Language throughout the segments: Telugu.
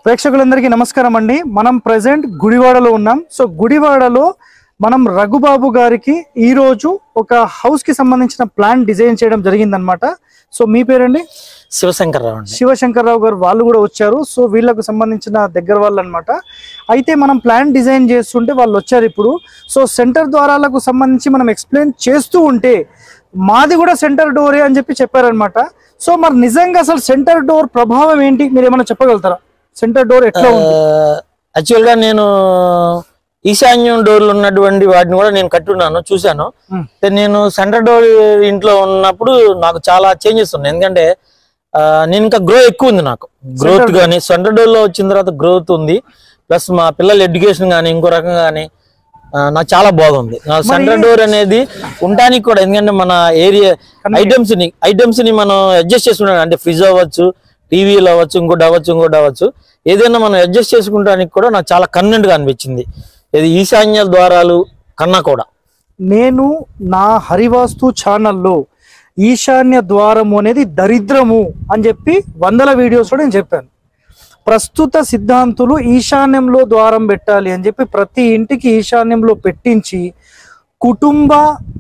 ప్రేక్షకులందరికీ నమస్కారం అండి మనం ప్రజెంట్ గుడివాడలో ఉన్నాం సో గుడివాడలో మనం రఘుబాబు గారికి ఈ రోజు ఒక హౌస్ కి సంబంధించిన ప్లాన్ డిజైన్ చేయడం జరిగిందనమాట సో మీ పేరండి శివశంకర్రావు అండి శివశంకర్రావు గారు వాళ్ళు కూడా వచ్చారు సో వీళ్ళకు సంబంధించిన దగ్గర వాళ్ళు అనమాట అయితే మనం ప్లాన్ డిజైన్ చేస్తుంటే వాళ్ళు వచ్చారు ఇప్పుడు సో సెంటర్ ద్వారాలకు సంబంధించి మనం ఎక్స్ప్లెయిన్ చేస్తూ ఉంటే మాది కూడా సెంటర్ డోరే అని చెప్పి చెప్పారనమాట సో మరి నిజంగా అసలు సెంటర్ డోర్ ప్రభావం ఏంటి మీరు ఏమైనా చెప్పగలుగుతారా సెంటర్ డోర్ ఎట్లా ఉంది యాక్చువల్ గా నేను ఈశాన్యం డోర్లు ఉన్నటువంటి వాటిని కూడా నేను కట్టున్నాను చూశాను Hmm. అయితే నేను సెంటర్ డోర్ ఇంట్లో ఉన్నప్పుడు నాకు చాలా చేంజెస్ ఉన్నాయి ఎందుకంటే ఆ, నేను ఇంకా గ్రో ఎక్కువ ఉంది నాకు గ్రోత్ Center కానీ సెంటర్ డోర్ లో వచ్చిన తర్వాత గ్రోత్ ఉంది ప్లస్ మా పిల్లల ఎడ్యుకేషన్ కానీ ఇంకో రకంగా కానీ నాకు చాలా బాగుంది సెంటర్ డోర్ అనేది ఉండడానికి కూడా ఎందుకంటే మన ఏరియా ఐటమ్స్ ని ఐటమ్స్ ని మనం అడ్జస్ట్ చేసుకుంటాం అంటే ఫ్రిడ్జ్ అవ్వచ్చు టీవీలు అవ్వచ్చు ఇంకోటి అవ్వచ్చు ఇంకోటి అవ్వచ్చు ఏదైనా మనం అడ్జస్ట్ చేసుకుంటానికి కూడా నాకు చాలా కన్వెంట్ గా అనిపించింది ఇది ఈశాన్య ద్వారాలు కన్నా కూడా నేను నా హరివాస్తు ఛానల్లో ఈశాన్య ద్వారము అనేది దరిద్రము అని చెప్పి వందల వీడియోస్లో నేను చెప్పాను ప్రస్తుత సిద్ధాంతులు ఈశాన్యంలో ద్వారం పెట్టాలి అని చెప్పి ప్రతి ఇంటికి ఈశాన్యంలో పెట్టించి కుటుంబ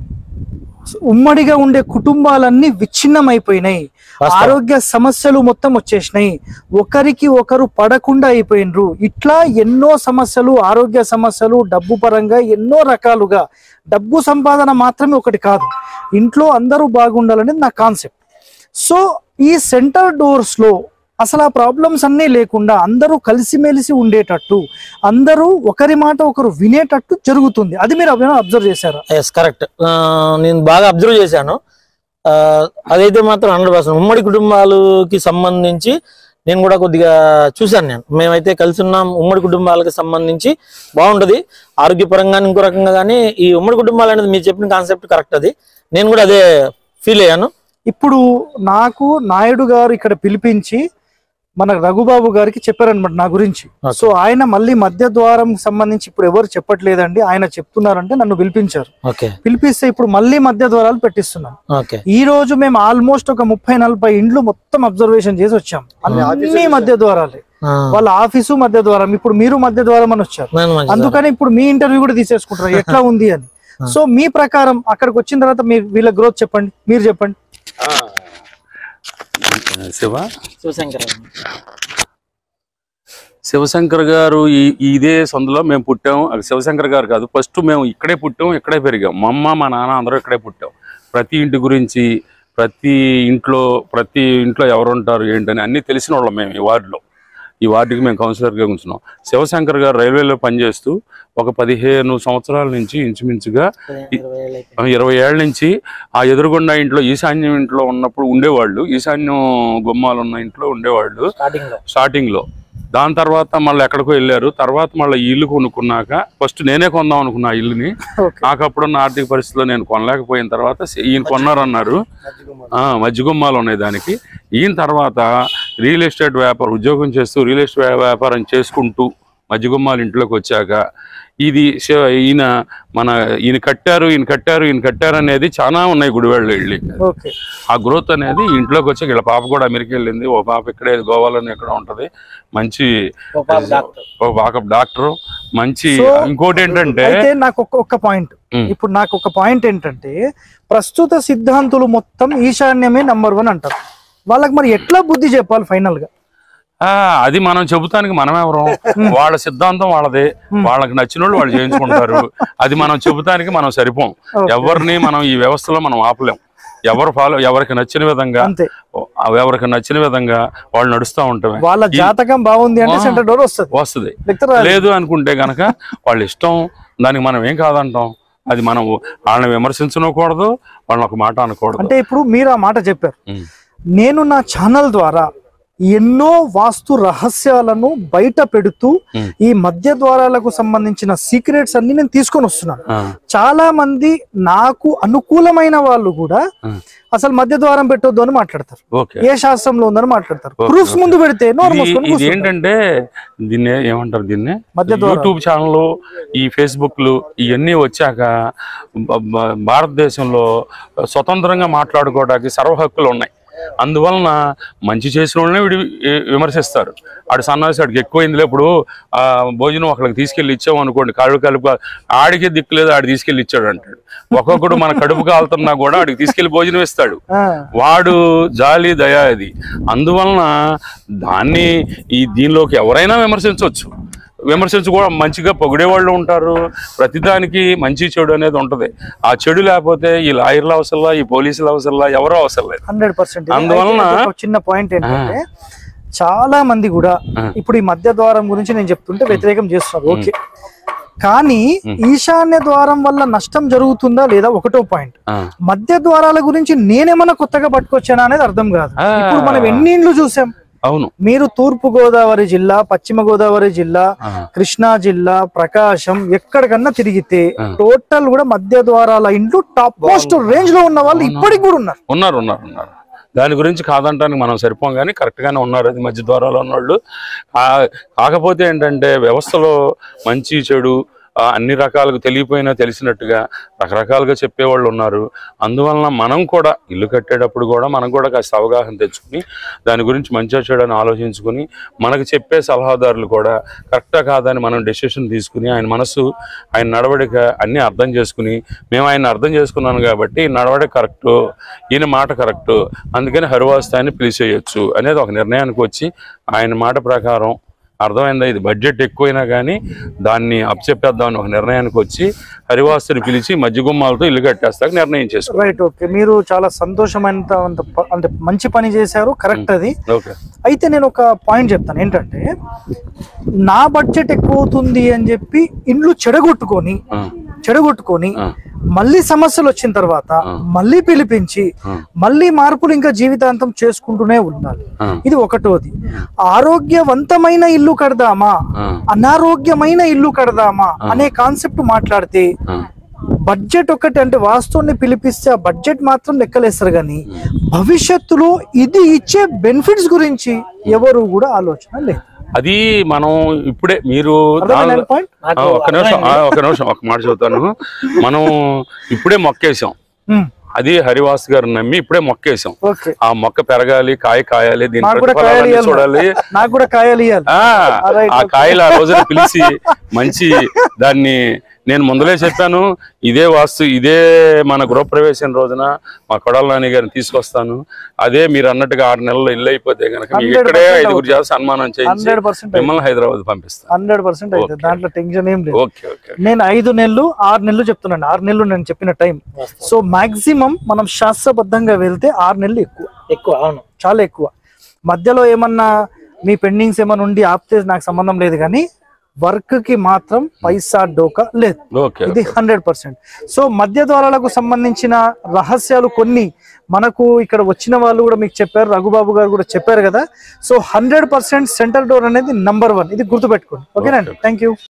ఉమ్మడిగా ఉండే కుటుంబాలన్నీ విచ్ఛిన్నమైపోయినాయి వాస్తవం. ఆరోగ్య సమస్యలు మొత్తం వచ్చేసినాయి ఒకరికి ఒకరు పడకుండా అయిపోయినరు ఇట్లా ఎన్నో సమస్యలు ఆరోగ్య సమస్యలు డబ్బు పరంగా ఎన్నో రకాలుగా డబ్బు సంపాదన మాత్రమే ఒకటి కాదు ఇంట్లో అందరూ బాగుండాలనేది నా కాన్సెప్ట్ సో ఈ సెంటర్ డోర్స్ లో అసలు ఆ ప్రాబ్లమ్స్ అన్నీ లేకుండా అందరూ కలిసిమెలిసి ఉండేటట్టు అందరూ ఒకరి మాట ఒకరు వినేటట్టు జరుగుతుంది అది మీరు అబ్జర్వ్ చేశారా ఎస్ కరెక్ట్ నేను బాగా అబ్జర్వ్ చేశాను ఆ, అదైతే మాత్రం హండ్రెడ్ పర్సెంట్ ఉమ్మడి కుటుంబాలకి సంబంధించి నేను కూడా కొద్దిగా చూశాను నేను మేమైతే కలిసి ఉన్నాం ఉమ్మడి కుటుంబాలకు సంబంధించి బాగుంటది ఆరోగ్యపరంగా ఇంకో రకంగా కానీ ఈ ఉమ్మడి కుటుంబాలు అనేది మీరు చెప్పిన కాన్సెప్ట్ కరెక్ట్ అది నేను కూడా అదే ఫీల్ అయ్యాను ఇప్పుడు నాకు నాయుడు గారు ఇక్కడ పిలిపించి మన రఘుబాబు గారికి చెప్పారనమాట నా గురించి Okay. సో ఆయన మళ్ళీ మధ్య ద్వారం సంబంధించి ఇప్పుడు ఎవరు చెప్పట్లేదండి ఆయన చెప్తున్నారంటే నన్ను పిలిపించారు ఓకే పిలిపిస్తే ఇప్పుడు మళ్ళీ మధ్య ద్వారాలు పెట్టిస్తున్నాం ఓకే ఈ రోజు మేము ఆల్మోస్ట్ ఒక ముప్పై నలభై ఇండ్లు మొత్తం అబ్జర్వేషన్ చేసి వచ్చాం అన్ని మధ్య ద్వారాలే వాళ్ళ ఆఫీసు మధ్య ద్వారం ఇప్పుడు మీరు మధ్య ద్వారం అని వచ్చారు అందుకని ఇప్పుడు మీ ఇంటర్వ్యూ కూడా తీసేసుకుంటారు ఎట్లా ఉంది అని సో మీ ప్రకారం అక్కడికి వచ్చిన తర్వాత మీ వీళ్ళ గ్రోత్ చెప్పండి మీరు చెప్పండి శివ శివశంకర్ శివశంకర్ గారు ఈ ఇదే సందులో మేము పుట్టాం అది శివశంకర్ గారు కాదు ఫస్ట్ మేము ఇక్కడే పుట్టాం ఇక్కడే పెరిగాం మా అమ్మ మా నాన్న అందరూ ఇక్కడే పుట్టాం ప్రతి ఇంటి గురించి ప్రతి ఇంట్లో ప్రతి ఇంట్లో ఎవరు ఉంటారు ఏంటని అన్నీ తెలిసిన వాళ్ళం మేము ఈ వార్డులో ఈ వార్డుకి మేము కౌన్సిలర్గా ఉంచున్నాం శివశంకర్ గారు రైల్వేలో పనిచేస్తూ ఒక పదిహేను సంవత్సరాల నుంచి ఇంచుమించుగా ఇరవై ఏళ్ళ నుంచి ఆ ఎదురుగుండా ఇంట్లో ఈశాన్యం ఇంట్లో ఉన్నప్పుడు ఉండేవాళ్ళు ఈశాన్యం గుమ్మాలు ఉన్న ఇంట్లో ఉండేవాళ్ళు స్టార్టింగ్ లో స్టార్టింగ్ లో దాని తర్వాత మళ్ళీ ఎక్కడికో వెళ్ళారు తర్వాత మళ్ళీ ఈ ఇల్లు కొనుక్కున్నాక ఫస్ట్ నేనే కొందాం అనుకున్నా ఆ ఇల్లుని ఓకే నాకు అప్పుడున్న ఆర్థిక పరిస్థితిలో నేను కొనలేకపోయిన తర్వాత ఈయన కొన్నారన్నారు ఆ, మధ్య గుమ్మాలు ఉన్నాయి దానికి ఈయన తర్వాత రియల్ ఎస్టేట్ వ్యాపారం ఉద్యోగం చేస్తూ రియల్ ఎస్టేట్ వ్యాపారం చేసుకుంటూ మధ్య గుమ్మాలు ఇంట్లోకి వచ్చాక ఇది శివ- ఈయన మన ఈయన కట్టారు ఈయన కట్టారు ఈయన కట్టారు అనేది చాలా ఉన్నాయి గుడివాళ్ళు వెళ్ళి ఓకే ఆ గ్రోత్ అనేది ఇంట్లోకి వచ్చి వీళ్ళ పాప కూడా అమెరికా వెళ్ళింది ఓ పాప ఇక్కడే గోవాలోనే ఇక్కడ ఉంటది మంచి ఓ పాప డాక్టర్ మంచి So, ఇంకోటి ఏంటంటే అయితే నాకు ఒక ఒక్క పాయింట్ ఉమ్. ఇప్పుడు నాకు ఒక పాయింట్ ఏంటంటే ప్రస్తుత సిద్ధాంతులు మొత్తం ఈశాన్యమే నంబర్ వన్ అంటారు వాళ్ళకి మరి ఎట్లా బుద్ధి చెప్పాలి ఫైనల్ గా ఆ, అది మనం చెబుతానికి మనం ఎవరం వాళ్ళ సిద్ధాంతం వాళ్ళదే వాళ్ళకి నచ్చిన వాళ్ళు వాళ్ళు చేయించుకుంటారు అది మనం చెబుతానికి మనం సరిపోం Okay. ఎవరిని మనం ఈ వ్యవస్థలో మనం ఆపలేం ఎవరు ఫాలో ఎవరికి నచ్చిన విధంగా అంతే ఎవరికి నచ్చిన విధంగా వాళ్ళు నడుస్తూ ఉంటామే వాళ్ళ జాతకం బాగుంది అంటే ఆ. సెంటర్ డోర్ వస్తుంది వస్తుంది లేకపోతే రాదు. లేదు అనుకుంటే గనక వాళ్ళ ఇష్టం దానికి మనం ఏం కాదంటాం అది మనం వాళ్ళని విమర్శించకూడదు వాళ్ళని ఒక మాట అనకూడదు అంటే ఇప్పుడు మీరు ఆ మాట చెప్పారు ఉమ్. నేను నా ఛానల్ ద్వారా ఎన్నో వాస్తు రహస్యాలను బయట పెడుతూ ఉమ్. ఈ మధ్య ద్వారాలకు సంబంధించిన సీక్రెట్స్ అన్ని నేను తీసుకొని వస్తున్నాను ఆ, చాలా మంది నాకు అనుకూలమైన వాళ్ళు కూడా ఉమ్. అసలు మధ్య ద్వారం పెట్టొద్దు అని మాట్లాడతారు ఓకే ఏ శాస్త్రంలో ఉందని మాట్లాడతారు ఓకే, ప్రూఫ్స్ ఓకే. ముందు పెడితే నోరు ఇది- మూసుకొని ఇది కూర్చుంటారు. ఏంటంటే దీన్ని ఏమంటారు దీన్ని మధ్య ద్వారాలు. యూట్యూబ్ ఛానల్ ఈ ఫేస్బుక్లు ఇవన్నీ వచ్చాక బ- బ- భారతదేశంలో స్వతంత్రంగా మాట్లాడుకోవడానికి సర్వ హక్కులు ఉన్నాయి అందువలన మంచి చేసిన వాళ్ళనే విడి వి- విమర్శిస్తారు ఆడు సన్నాసి ఆడికి ఎక్కువైందిలే ఇప్పుడు ఆ భోజనం ఒకళ్ళకి తీసుకెళ్ళి ఇచ్చాం అనుకోండి కాళ్ళు కలుపు ఆడికే దిక్కులేదు ఆడు తీసుకెళ్ళి ఇచ్చాడు అంటాడు ఒక్కొక్కడు మన కడుపు కాలుతున్నా కూడా ఆడికి తీసుకెళ్లి భోజనం ఇస్తాడు ఆ, వాడు జాలి దయా అది అందువలన దాన్ని ఈ దీనిలోకి ఎవరైనా విమర్శించవచ్చు విమర్శించు కూడా మంచిగా పొగిడే వాళ్ళు ఉంటారు ప్రతిదానికి మంచి చెడు అనేది ఉంటది ఆ చెడు లేకపోతే ఈ లాయర్లు అవసరంలా ఈ పోలీసులు అవసరంలా ఎవరో అవసరం లేదు హండ్రెడ్ పర్సెంట్ అందువలన- ఒక చిన్న పాయింట్ ఏంటంటే చాలా మంది కూడా ఇప్పుడు ఈ మధ్య ద్వారం గురించి నేను చెప్తుంటే వ్యతిరేకం చేస్తున్నారు ఓకే కానీ ఈశాన్య ద్వారం వల్ల నష్టం జరుగుతుందా లేదా ఒకటో పాయింట్ ఆ, మధ్య ద్వారాల గురించి నేనేమన్నా కొత్తగా పట్టుకొచ్చానా అనేది అర్థం కాదు ఆ. ఇప్పుడు మనం ఎన్ని ఇండ్లు చూసాం అవును మీరు తూర్పు గోదావరి జిల్లా పశ్చిమ గోదావరి జిల్లా ఆ, కృష్ణా జిల్లా ప్రకాశం ఎక్కడికన్నా తిరిగితే టోటల్ కూడా మధ్య ద్వారాల ఇండ్లు టాప్ మోస్ట్ రేంజ్ లో ఉన్న వాళ్ళు ఇప్పటికి కూడా ఉన్నారు ఉన్నారు ఉన్నారు ఉన్నారు దాని గురించి కాదంటానికి మనం సరిపోం కానీ కరెక్ట్ గానే ఉన్నారు అది మధ్య ద్వారాలో ఉన్నవాళ్ళు ఆ- కాకపోతే ఏంటంటే వ్యవస్థలో మంచి చెడు ఆ, అన్ని రకాలుగా తెలియపోయినా తెలిసినట్టుగా రకరకాలుగా చెప్పేవాళ్ళు ఉన్నారు అందువలన మనం కూడా ఇల్లు కట్టేటప్పుడు కూడా మనం కూడా కాస్త అవగాహన తెచ్చుకుని దాని గురించి మంచిగా చెడని ఆలోచించుకుని మనకు చెప్పే సలహాదారులు కూడా కరెక్టా కాదని మనం డెసిషన్ తీసుకుని ఆయన మనసు ఆయన నడవడిక అన్ని అర్థం చేసుకుని మేము ఆయన అర్థం చేసుకున్నాను కాబట్టి ఈ నడవడిక కరెక్ట్ ఈయన మాట కరెక్ట్ అందుకని హరివాస్తాన్ని పిలిచేయచ్చు అనేది ఒక నిర్ణయానికి వచ్చి ఆయన మాట ప్రకారం అర్థమైందా ఇది బడ్జెట్ ఎక్కువైనా కానీ దాన్ని అప్పచెప్పేద్దామని ఒక నిర్ణయానికి వచ్చి హరివాస్తుని పిలిచి మధ్య గుమ్మాలతో ఇల్లు కట్టేస్తాక నిర్ణయం చేసుకో రైట్ ఓకే మీరు చాలా సంతోషమైన అంత ప- అంటే మంచి పని చేశారు కరెక్ట్ అది ఓకే అయితే నేను ఒక పాయింట్ చెప్తాను ఏంటంటే నా బడ్జెట్ ఎక్కువ అవుతుంది అని చెప్పి ఇండ్లు చెడగొట్టుకొని ఆ, చెడగొట్టుకొని ఆ, మళ్ళీ సమస్యలు వచ్చిన తర్వాత మళ్ళీ పిలిపించి ఆ. మళ్ళీ మార్పులు ఇంకా జీవితాంతం చేసుకుంటూనే ఉండాలి ఆ. ఇది ఒకటోది ఆరోగ్యవంతమైన ఇల్లు కడదామా ఆ. అనారోగ్యమైన ఇల్లు కడదామా అనే కాన్సెప్ట్ మాట్లాడితే ఆ. బడ్జెట్ ఒకటి అంటే వాస్తువుని పిలిపిస్తే ఆ బడ్జెట్ మాత్రం లెక్కలేస్తారు కానీ భవిష్యత్తులో ఇది ఇచ్చే బెనిఫిట్స్ గురించి ఎవరు కూడా ఆలోచన లేదు అది మనం ఇప్పుడే మీరు అర్థమైందా నాలుగు- పాయింట్ ఆ, ఒక్క నిమిషం ఆ, ఒక్క నిమిషం ఒక మాట చెబుతాను మనం ఇప్పుడే మొక్కేసాం అది హరివాస్ గారు నమ్మి ఇప్పుడే మొక్కేసాం ఓకే ఆ మొక్క పెరగాలి కాయ కాయాలి దీని నాకు కూడా కాయలు ప్రతిఫలాలన్నీ ఇవ్వాలి చూడాలి నాకు కూడా కాయలు ఇవ్వాలి ఆ Alright, ఆ okay. కాయలు ఆ రోజున పిలిచి మంచి దాన్ని నేను ముందలే చెప్పాను ఇదే వాస్తు ఇదే మన గృహప్రవేశం రోజున మా కొడాల నాని గారిని తీసుకొస్తాను అదే మీరు అన్నట్టుగా ఆరు నెలలు ఇల్లు అయిపోతే కనుక మీకు 100% ఇక్కడే ఐదుగురు చేసి సన్మానం చేయించి హండ్రెడ్ పర్సెంట్ మిమ్మల్ని హైదరాబాద్ పంపిస్తాను హండ్రెడ్ పర్సెంట్ అయితే దాంట్లో టెన్షన్ ఏం లేదు ఓకే ఓకే నేను ఐదు నెలలు ఆరు నెలలు చెప్తున్నాను ఆరు నెలలు నేను చెప్పిన టైం సో మాక్సిమం మనం శాస్త్రబద్ధంగా వెళ్తే ఆరు నెలలు ఎక్కువ ఎక్కువ అవును చాలా ఎక్కువ మధ్యలో ఏమన్నా మీ పెండింగ్స్ ఏమన్నా ఉండి ఆపితే నాకు సంబంధం లేదు కానీ వర్క్ కి మాత్రం పైసా డోకా లేదు ఓకే ఇది హండ్రెడ్ పర్సెంట్ సో మధ్య ద్వారాలకు సంబంధించిన రహస్యాలు కొన్ని మనకు ఇక్కడ వచ్చిన వాళ్ళు కూడా మీకు చెప్పారు రఘుబాబు గారు కూడా చెప్పారు కదా so hundred percent centre door అనేది నంబర్ వన్ ఇది గుర్తుపెట్టుకోండి ఓకేనండి థ్యాంక్ యూ